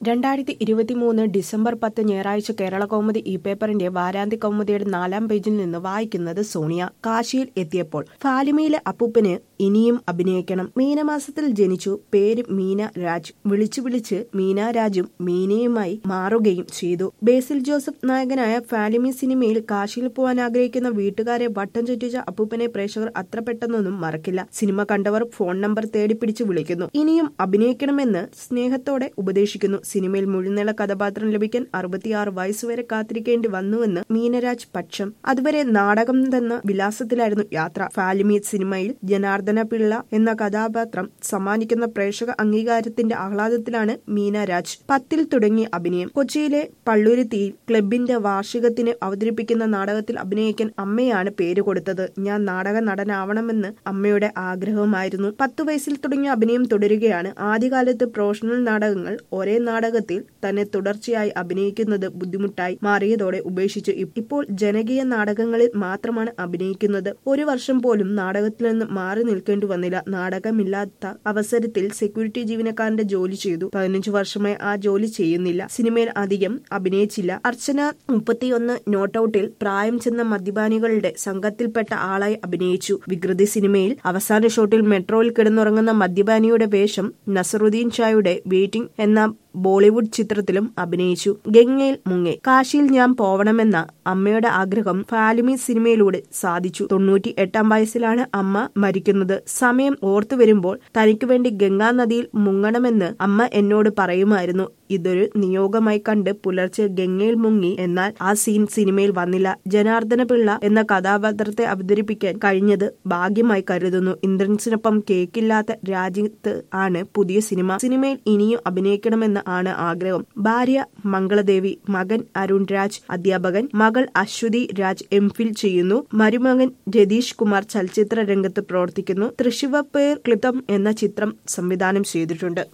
രണ്ടായിരത്തി ഇരുപത്തിമൂന്ന് ഡിസംബർ പത്ത് ഞായറാഴ്ച കേരള കൗമുദി ഈ പേപ്പറിന്റെ വാരാന്ത്യ കൗമുദിയുടെ നാലാം പേജിൽ നിന്ന് വായിക്കുന്നത് സോണിയ കാശിയിൽ എത്തിയപ്പോൾ ഫാലിമയിലെ അപ്പൂപ്പന് ഇനിയും അഭിനയിക്കണം മീനമാസത്തിൽ ജനിച്ചു പേര് മീന രാജ് വിളിച്ചു വിളിച്ച് മീന രാജും മീനയുമായി മാറുകയും ചെയ്തു ബേസിൽ ജോസഫ് നായകനായ ഫാലിമി സിനിമയിൽ കാശിയിൽ പോകാൻ ആഗ്രഹിക്കുന്ന വീട്ടുകാരെ വട്ടം ചുറ്റിച്ച അപ്പൂപ്പനെ പ്രേക്ഷകർ അത്ര പെട്ടെന്നൊന്നും മറക്കില്ല സിനിമ കണ്ടവർ ഫോൺ നമ്പർ തേടിപ്പിടിച്ച് വിളിക്കുന്നു ഇനിയും അഭിനയിക്കണമെന്ന് സ്നേഹത്തോടെ ഉപദേശിക്കുന്നു സിനിമയിൽ മുഴുനീള കഥാപാത്രം ലഭിക്കാൻ അറുപത്തിയാറ് വയസ്സുവരെ കാത്തിരിക്കേണ്ടി വന്നുവെന്ന് മീനരാജ് പക്ഷം അതുവരെ നാടകം തന്ന വിലാസത്തിലായിരുന്നു യാത്ര ഫാലിമി സിനിമയിൽ ജനാർദ്ദന പിള്ള എന്ന കഥാപാത്രം സമ്മാനിക്കുന്ന പ്രേക്ഷക അംഗീകാരത്തിന്റെ ആഹ്ലാദത്തിലാണ് മീനരാജ് പത്തിൽ തുടങ്ങിയ അഭിനയം കൊച്ചിയിലെ പള്ളുരുത്തിയിൽ ക്ലബിന്റെ വാർഷികത്തിന് അവതരിപ്പിക്കുന്ന നാടകത്തിൽ അഭിനയിക്കാൻ അമ്മയാണ് പേര് കൊടുത്തത് ഞാൻ നാടക നടനാവണമെന്ന് അമ്മയുടെ ആഗ്രഹമായിരുന്നു പത്തു വയസ്സിൽ തുടങ്ങിയ അഭിനയം തുടരുകയാണ് ആദ്യകാലത്ത് പ്രൊഫഷണൽ നാടകങ്ങൾ ഒരേ നാടകത്തിൽ തന്നെ തുടർച്ചയായി അഭിനയിക്കുന്നത് ബുദ്ധിമുട്ടായി മാറിയതോടെ ഉപേക്ഷിച്ചു ഇപ്പോൾ ജനകീയ നാടകങ്ങളിൽ മാത്രമാണ് അഭിനയിക്കുന്നത് ഒരു വർഷം പോലും നാടകത്തിൽ നിന്ന് മാറി നിൽക്കേണ്ടി വന്നില്ല നാടകമില്ലാത്ത അവസരത്തിൽ സെക്യൂരിറ്റി ജീവനക്കാരന്റെ ജോലി ചെയ്തു പതിനഞ്ചു വർഷമായി ആ ജോലി ചെയ്യുന്നില്ല സിനിമയിൽ അധികം അഭിനയിച്ചില്ല അർച്ചന മുപ്പത്തിയൊന്ന് നോട്ടൌട്ടിൽ പ്രായം ചെന്ന മദ്യപാനികളുടെ സംഘത്തിൽപ്പെട്ട ആളായി അഭിനയിച്ചു വികൃതി സിനിമയിൽ അവസാന ഷോട്ടിൽ മെട്രോയിൽ കിടന്നുറങ്ങുന്ന മദ്യപാനിയുടെ വേഷം നസറുദ്ദീൻ ഷായുടെ വെയിറ്റിംഗ് എന്ന ബോളിവുഡ് ചിത്രത്തിലും അഭിനയിച്ചു ഗംഗയിൽ മുങ്ങെ കാശിയിൽ ഞാൻ പോവണമെന്ന അമ്മയുടെ ആഗ്രഹം ഫാലിമി സിനിമയിലൂടെ സാധിച്ചു തൊണ്ണൂറ്റി എട്ടാം വയസ്സിലാണ് അമ്മ മരിക്കുന്നത് സമയം ഓർത്തു വരുമ്പോൾ തനിക്ക് വേണ്ടി ഗംഗാ നദിയിൽ മുങ്ങണമെന്ന് അമ്മ എന്നോട് പറയുമായിരുന്നു ഇതൊരു നിയോഗമായി കണ്ട് പുലർച്ചെ ഗംഗയിൽ മുങ്ങി എന്നാൽ ആ സീൻ സിനിമയിൽ വന്നില്ല ജനാർദ്ദന പിള്ള എന്ന കഥാപാത്രത്തെ അവതരിപ്പിക്കാൻ കഴിഞ്ഞത് ഭാഗ്യമായി കരുതുന്നു ഇന്ദ്രൻസിനൊപ്പം കേക്കില്ലാത്ത രാജ്യത്ത് ആണ് പുതിയ സിനിമ സിനിമയിൽ ഇനിയും അഭിനയിക്കണമെന്ന് ആണ് ആഗ്രഹം ഭാര്യ മംഗളദേവി മകൻ അരുൺ രാജ് അധ്യാപകൻ മകൾ അശ്വതി രാജ് എം ഫിൽ ചെയ്യുന്നു മരുമകൻ രതീഷ് കുമാർ ചലച്ചിത്ര രംഗത്ത് പ്രവർത്തിക്കുന്നു തൃശിവപ്പേർ ക്ലിതം എന്ന ചിത്രം സംവിധാനം ചെയ്തിട്ടുണ്ട്